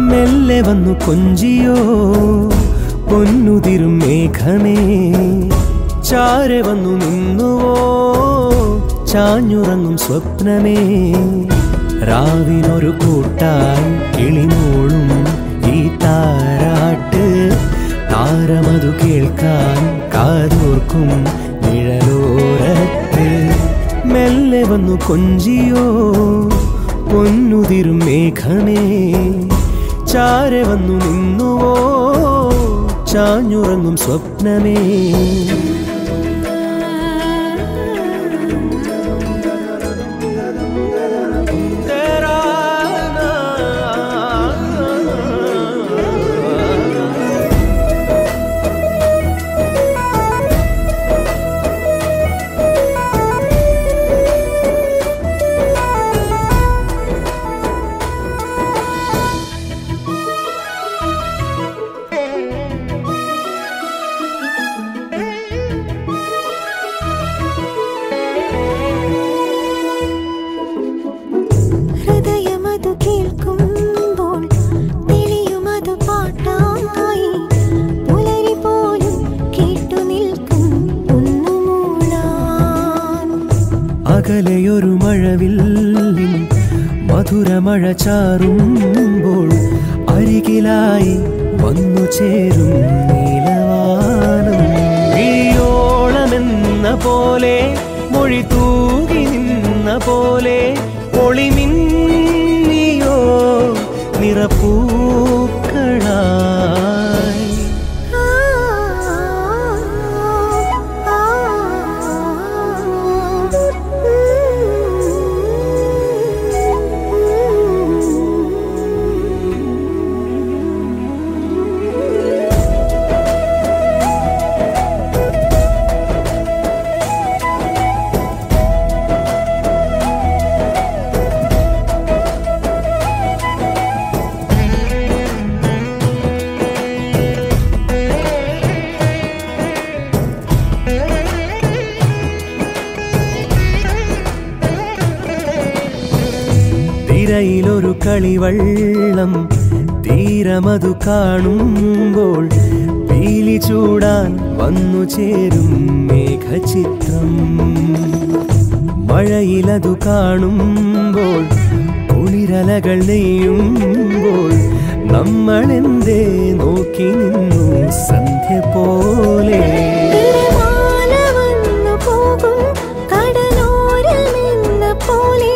മെല്ലെ വന്നു കൊഞ്ചിയോ പൊന്നുതിരും മേഘമേ ചാരെ വന്നു നിന്നുവോ ചാഞ്ഞുറങ്ങും സ്വപ്നമേ രാവിനൊരു കൂട്ടായി കിളിമോളും ഈ താരാട്ട് താരമതു കേൾക്കാൻ കാതോർക്കും നിഴലോരത്ത് മെല്ലെ വന്നു കൊഞ്ചിയോ പൊന്നുതിരും മേഘമേ ചാരെ വന്നു നിന്നുവോ ചാഞ്ഞുറങ്ങും സ്വപ്നമേ ഹൃദയമതു കേൾക്കുമ്പോൾ തെളിയുമതു പാട്ടായി പുലരി പോലും കേട്ടു നിൽക്കും ഒന്നുമൂളാൻ അകലെയൊരു മഴവില്ലിൻ മധുരമഴ ചാറുമ്പോൾ അരികിലായി വന്നു ചേരും നീലവാനം വിളിയോളമെന്ന പോലെ മൊഴി തൂകി നിന്ന പോലെ ഒളിമിന്നിയോ നിറപ്പൂക്കളായി ആ ആ തിരയിലൊരു കളിവള്ളം തീരമതു കാണുമ്പോൾ പീലി ചൂടാൻ വന്നു ചേരും മേഘചിത്രം മഴയിലതു കാണുമ്പോൾ കുളിരലകൾ നെയ്യുമ്പോൾ നമ്മളെന്തേ നോക്കി നിന്നു സന്ധ്യ പോലെ തിരമാല വന്നു പോകും കടലോരം എന്ന പോലെ